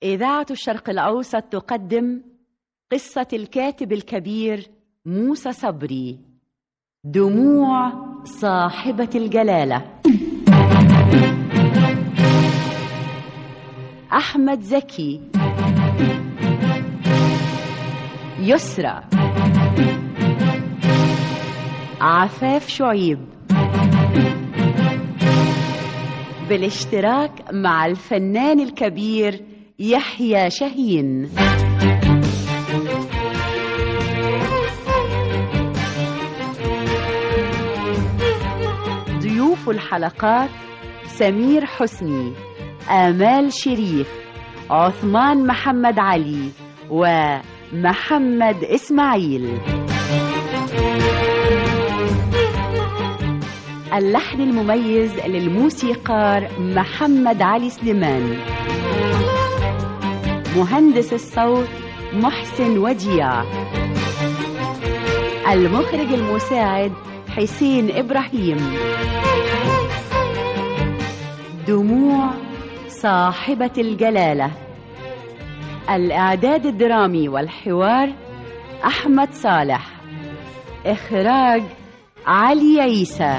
إذاعة الشرق الأوسط تقدم قصة الكاتب الكبير موسى صبري دموع صاحبة الجلالة أحمد زكي يسرى عفاف شعيب بالاشتراك مع الفنان الكبير يحيى شاهين ضيوف الحلقات سمير حسني آمال شريف عثمان محمد علي ومحمد إسماعيل اللحن المميز للموسيقار محمد علي سليمان مهندس الصوت محسن وديع المخرج المساعد حسين إبراهيم دموع صاحبة الجلالة الإعداد الدرامي والحوار أحمد صالح إخراج علي عيسى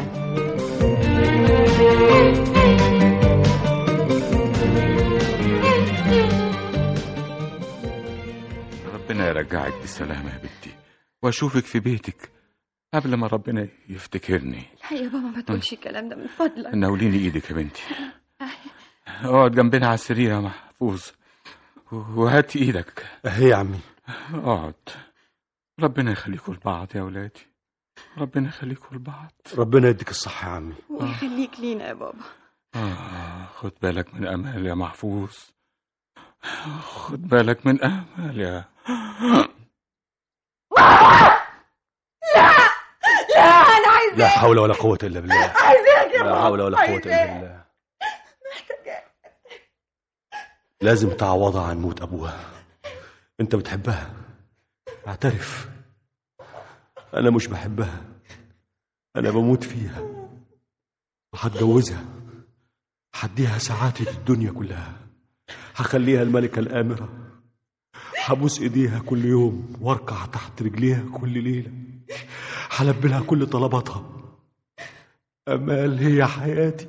ربنا يرجعك بالسلامة يا بنتي واشوفك في بيتك قبل ما ربنا يفتكرني لا يا بابا ما تقولش الكلام ده من فضلك ناوليني ايدك يا بنتي اقعد جنبنا على السرير يا محفوظ وهات ايدك اهي يا عمي اقعد ربنا يخليكم لبعض يا ولادي ربنا يخليكم لبعض ربنا يديك الصحة يا عمي ويخليك لينا يا بابا آه خد بالك من امال يا محفوظ خد بالك من امال يا لا انا عايزاك لا حول ولا قوة إلا بالله عايزاك يا لا بابا حول ولا قوة إلا عايزاك. بالله لازم تعوضها عن موت أبوها أنت بتحبها اعترف أنا مش بحبها أنا بموت فيها وهتجوزها هديها سعادة الدنيا كلها هخليها الملكة الآمرة هبوس إيديها كل يوم واركع تحت رجليها كل ليلة هلبي لها كل طلباتها أمال هي حياتي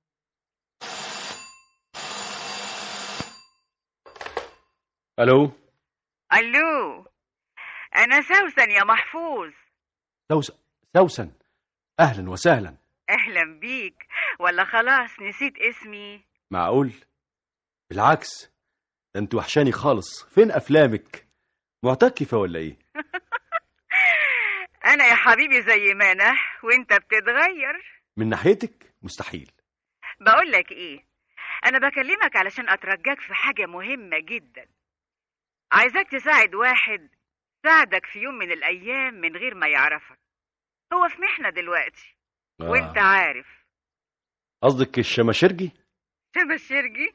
ألو الو انا سوسن يا محفوظ سوسن سوسن أهلا وسهلا اهلا بيك ولا خلاص نسيت اسمي معقول بالعكس ده انت وحشاني خالص فين أفلامك معتكفة ولا إيه انا يا حبيبي زي ما انا وانت بتتغير من ناحيتك مستحيل بقول لك ايه انا بكلمك علشان اترجاك في حاجه مهمه جدا عايزاك تساعد واحد ساعدك في يوم من الايام من غير ما يعرفك هو في محنه دلوقتي آه. وانت عارف قصدك الشماشرجي شماشرجي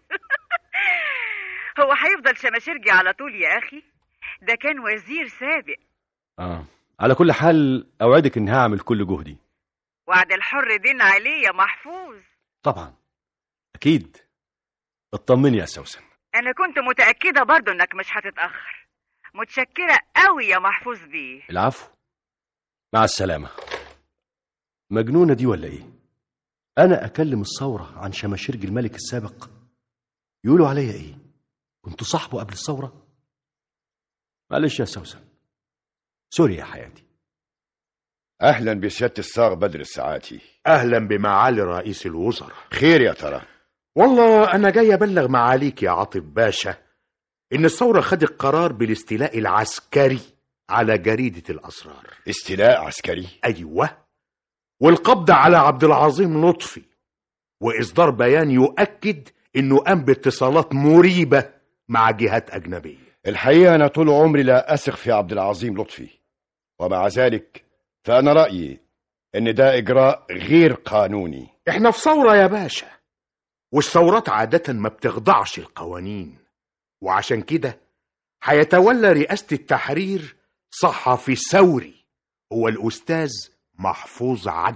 هو هيفضل شماشرجي على طول يا اخي ده كان وزير سابق آه على كل حال أوعدك إني هعمل كل جهدي وعد الحر دين عليه يا محفوظ طبعا أكيد اطمني يا سوسن انا كنت متاكده برضو انك مش هتتاخر متشكره قوي يا محفوظ بيه العفو مع السلامة مجنونة دي ولا إيه أنا أكلم الثورة عن شماشرج الملك السابق يقولوا عليا إيه كنت صاحبه قبل الثورة معلش يا سوسن سوري يا حياتي اهلا بسياده الصاغ بدر الساعاتي اهلا بمعالي رئيس الوزراء خير يا ترى والله انا جاي ابلغ معاليك يا عاطف باشا ان الثوره خدت قرار بالاستيلاء العسكري على جريده الاسرار استيلاء عسكري ايوه والقبض على عبد العظيم لطفي واصدار بيان يؤكد انه قام باتصالات مريبه مع جهات اجنبيه الحقيقه انا طول عمري لا اثق في عبد العظيم لطفي ومع ذلك فانا رايي ان ده اجراء غير قانوني احنا في ثوره يا باشا والثورات عاده ما بتخضعش القوانين وعشان كده هيتولى رئاسه التحرير صحفي ثوري هو الاستاذ محفوظ عجب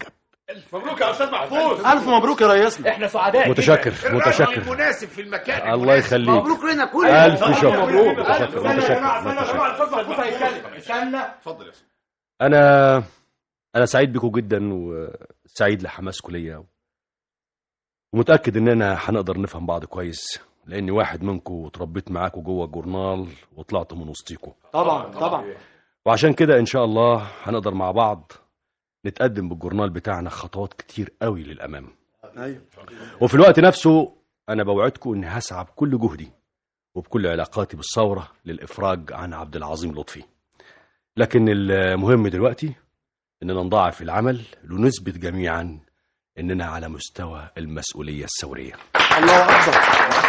مبروك يا استاذ محفوظ الف مبروك يا ريسنا احنا سعداء متشكر الراجل متشكر المناسب في المكان الله يخليك مبروك لنا كلنا ألف شكر مبروك متشكر متشكر متشكر الاستاذ محفوظ هيتكلم استنى اتفضل يا استاذ أنا أنا سعيد بكم جدا وسعيد لحماسكم ليا ومتأكد إننا هنقدر نفهم بعض كويس لأني واحد منكم اتربيت معاكم جوه الجورنال وطلعت من وسطيكم طبعا طبعا وعشان كده إن شاء الله هنقدر مع بعض نتقدم بالجورنال بتاعنا خطوات كتير قوي للأمام ايوه وفي الوقت نفسه أنا بوعدكم إني هسعى بكل جهدي وبكل علاقاتي بالثورة للإفراج عن عبد العظيم لطفي لكن المهم دلوقتي إننا نضاعف العمل لنثبت جميعا إننا على مستوى المسؤولية الثورية الله اكبر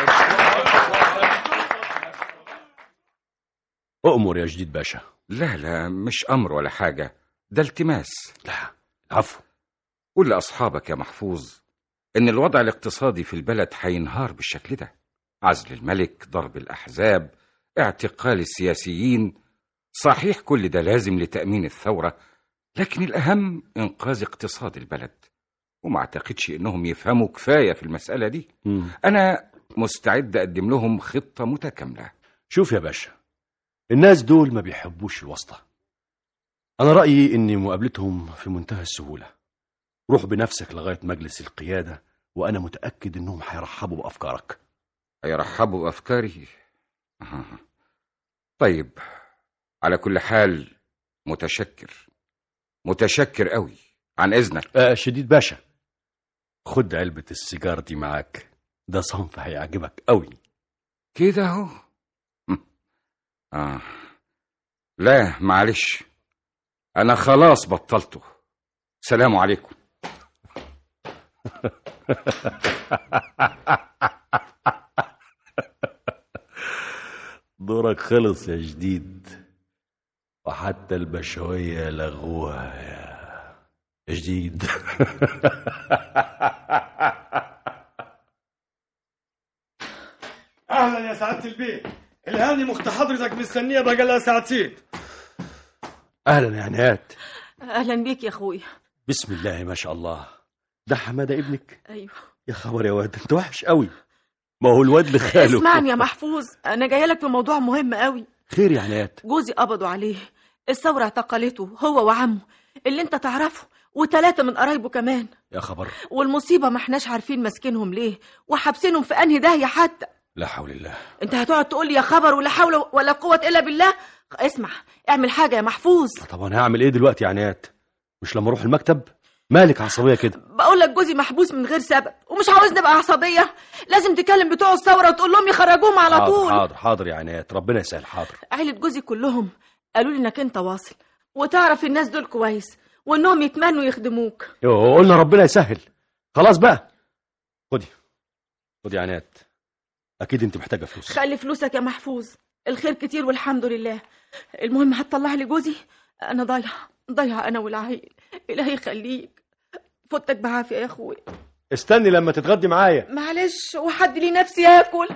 أؤمر يا جديد باشا لا لا مش أمر ولا حاجة ده التماس لا العفو قول لأصحابك يا محفوظ إن الوضع الاقتصادي في البلد هينهار بالشكل ده عزل الملك ضرب الأحزاب اعتقال السياسيين صحيح كل ده لازم لتأمين الثورة لكن الأهم إنقاذ اقتصاد البلد وما أعتقدش إنهم يفهموا كفاية في المسألة دي مم. أنا مستعد أقدم لهم خطة متكاملة شوف يا باشا الناس دول ما بيحبوش الواسطة أنا رأيي إن مقابلتهم في منتهى السهولة روح بنفسك لغاية مجلس القيادة وأنا متأكد إنهم هيرحبوا بأفكارك هيرحبوا بأفكاري أها. طيب على كل حال متشكر متشكر قوي عن إذنك آه شديد باشا خد علبة السيجار دي معاك ده صنف هيعجبك قوي كده اهو هم. آه. لا معلش أنا خلاص بطلته سلام عليكم دورك خلص يا جديد وحتى البشوية لغوها يا جديد اهلا يا سعاده البيت الهاني مخت حضرتك مستنيه بقالها ساعتين أهلا يا عناد اهلا بيك يا اخويا بسم الله ما شاء الله ده حمادة ابنك ايوه يا خبر يا واد انت وحش قوي ما هو الواد لخاله اسمعني يا محفوظ انا جايه لك في موضوع مهم قوي خير يا عناد جوزي قبضوا عليه الثوره اعتقلته هو وعمه اللي انت تعرفه وثلاثه من قرايبه كمان يا خبر والمصيبه ما احناش عارفين ماسكينهم ليه وحابسينهم في انهي داهيه حتى لا حول الله انت هتقعد تقول لي يا خبر ولا حول ولا قوه الا بالله اسمع اعمل حاجه يا محفوظ طب انا هعمل ايه دلوقتي يا عناد مش لما اروح المكتب مالك عصبية كده بقول لك جوزي محبوس من غير سبب ومش عاوز نبقى عصبيه لازم تكلم بتوع الثوره وتقول لهم يخرجوهم على حاضر طول حاضر حاضر يا عناد ربنا يسهل حاضر عيلة جوزي كلهم قالوا لي انك انت واصل وتعرف الناس دول كويس وانهم يتمنوا يخدموك يوه، قلنا ربنا يسهل خلاص بقى خدي خدي يا عناد اكيد انت محتاجه فلوس خلي فلوسك يا محفوظ الخير كتير والحمد لله المهم هتطلع لي جوزي انا ضايعه ضايعه انا والعيل الهي يخليك فوتك بعافيه يا اخويا استني لما تتغدي معايا معلش وحد لي نفسي ياكل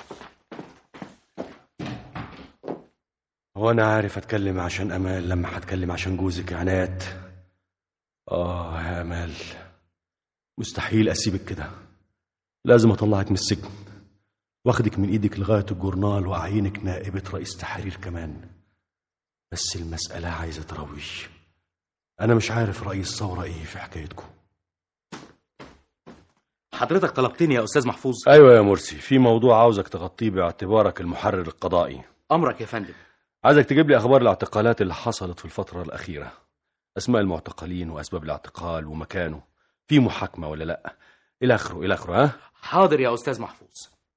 هو انا عارف اتكلم عشان امال لما هتكلم عشان جوزك يا عناد اه يا امال مستحيل اسيبك كده لازم اطلعك من السجن واخدك من ايدك لغايه الجورنال واعينك نائبه رئيس تحرير كمان بس المساله عايزه ترويش انا مش عارف راي الثوره ايه في حكايتكم حضرتك طلبتني يا استاذ محفوظ ايوه يا مرسي في موضوع عاوزك تغطيه باعتبارك المحرر القضائي امرك يا فندم عايزك تجيب لي اخبار الاعتقالات اللي حصلت في الفتره الاخيره اسماء المعتقلين واسباب الاعتقال ومكانه في محاكمه ولا لا الى اخره الى اخره ها حاضر يا استاذ محفوظ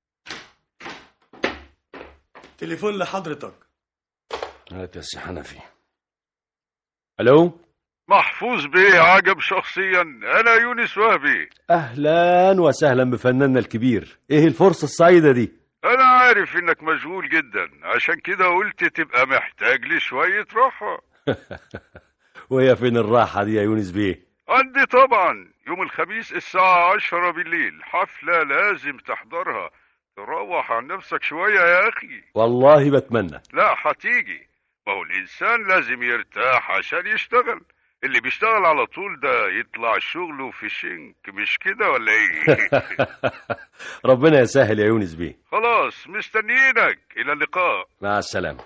تليفون لحضرتك هات يا سي حنفي الو محفوظ بيه عجب شخصيا انا يونس وهبي اهلا وسهلا بفناننا الكبير ايه الفرصه السعيده دي انا عارف انك مشغول جدا عشان كده قلت تبقى محتاج لي شوية راحة وهي فين الراحه دي يا يونس بيه عندي طبعا يوم الخميس الساعة عشرة بالليل حفلة لازم تحضرها تروح عن نفسك شوية يا اخي والله بتمنى لا هتيجي ما هو الانسان لازم يرتاح عشان يشتغل اللي بيشتغل على طول ده يطلع شغله في شنك مش كده ولا ايه ربنا يسهل يا يونس بيه خلاص مستنيينك الى اللقاء مع السلامة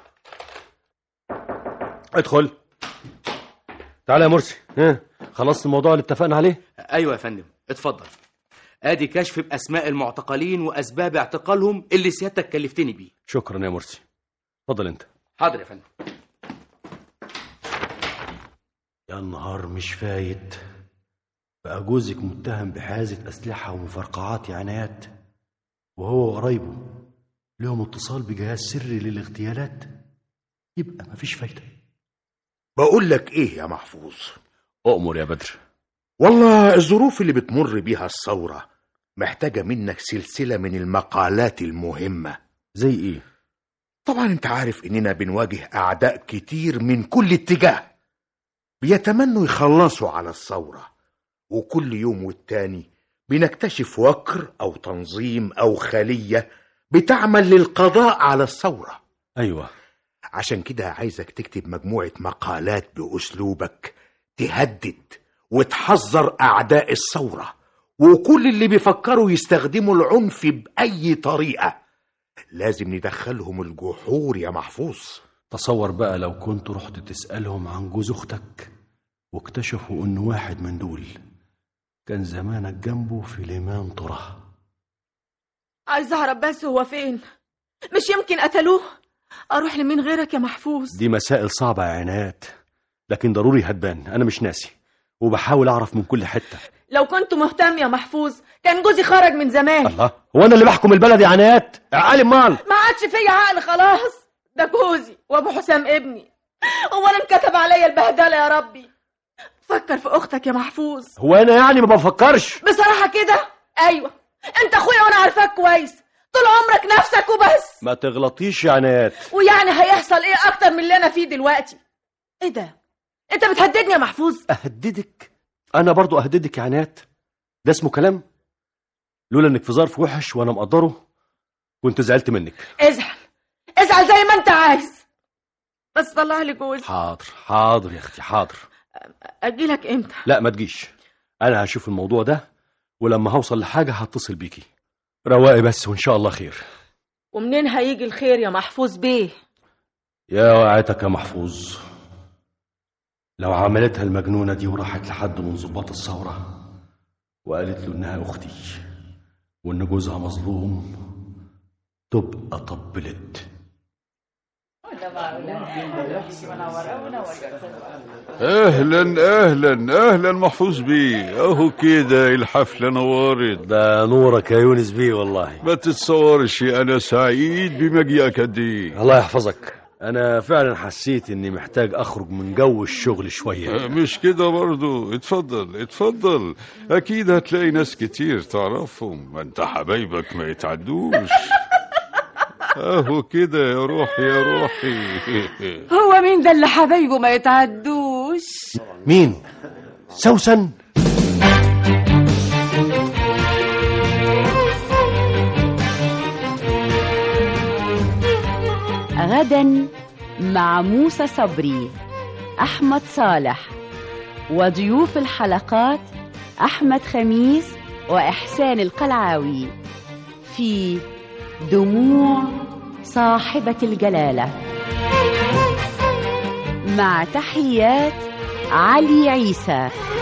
ادخل تعالى يا مرسي ها خلصت الموضوع اللي اتفقنا عليه ايوه يا فندم اتفضل ادي كشف باسماء المعتقلين واسباب اعتقالهم اللي سيادتك كلفتني بيه شكرا يا مرسي اتفضل انت حاضر يا فندم يا نهار مش فايت بقى جوزك متهم بحازة أسلحة ومفرقعات عنايات وهو وقرايبه لهم اتصال بجهاز سري للاغتيالات يبقى مفيش فايدة بقول لك ايه يا محفوظ أؤمر يا بدر والله الظروف اللي بتمر بيها الثورة محتاجة منك سلسلة من المقالات المهمة زي ايه طبعا انت عارف اننا بنواجه اعداء كتير من كل اتجاه بيتمنوا يخلصوا على الثورة وكل يوم والتاني بنكتشف وكر او تنظيم او خلية بتعمل للقضاء على الثورة أيوة عشان كده عايزك تكتب مجموعة مقالات بأسلوبك تهدد وتحذر أعداء الثورة وكل اللي بيفكروا يستخدموا العنف بأي طريقة لازم ندخلهم الجحور يا محفوظ تصور بقى لو كنت رحت تسألهم عن جوز أختك واكتشفوا إن واحد من دول كان زمانك جنبه في ليمان طره عايز اعرف بس هو فين مش يمكن قتلوه اروح لمين غيرك يا محفوظ دي مسائل صعبة يا عنايات لكن ضروري هتبان أنا مش ناسي وبحاول أعرف من كل حتة لو كنت مهتم يا محفوظ كان جوزي خرج من زمان الله هو أنا اللي بحكم البلد يا عنايات عقلي مال ما عادش فيا عقل خلاص ده جوزي وابو حسام ابني هو انا انكتب عليا البهدله يا ربي فكر في اختك يا محفوظ هو أنا يعني ما بفكرش بصراحه كده ايوه انت اخويا وانا عارفاك كويس طول عمرك نفسك وبس ما تغلطيش يا عنايات ويعني هيحصل ايه اكتر من اللي انا فيه دلوقتي ايه ده انت بتهددني يا محفوظ أهددك أنا برضو أهددك يا عنايات ده اسمه كلام لولا إنك في ظرف وحش وأنا مقدره كنت زعلت منك ازعل ازعل زي ما انت عايز بس طلع لي جوزي حاضر حاضر يا أختي حاضر اجيلك امتى لا ما تجيش أنا هشوف الموضوع ده ولما هوصل لحاجة هتصل بيكي رواقي بس وإن شاء الله خير ومنين هيجي الخير يا محفوظ بيه يا وعيتك يا محفوظ لو عملتها المجنونة دي وراحت لحد من ضباط الثورة وقالت له إنها أختي وإن جوزها مظلوم تبقى طبلت اهلا اهلا اهلا محفوظ بيه اهو كده الحفله نورت ده نورك يا يونس بيه والله ما تتصورش انا سعيد بمجيئك قد ايه الله يحفظك أنا فعلا حسيت إني محتاج أخرج من جو الشغل شوية مش كده برضو اتفضل اتفضل اكيد هتلاقي ناس كتير تعرفهم ما انت حبايبك ما يتعدوش اهو كده يا روحي يا روحي هو مين ده اللي حبايبه ما يتعدوش مين؟ سوسن غدا مع موسى صبري أحمد صالح وضيوف الحلقات أحمد خميس وإحسان القلعاوي في دموع صاحبة الجلالة مع تحيات علي عيسى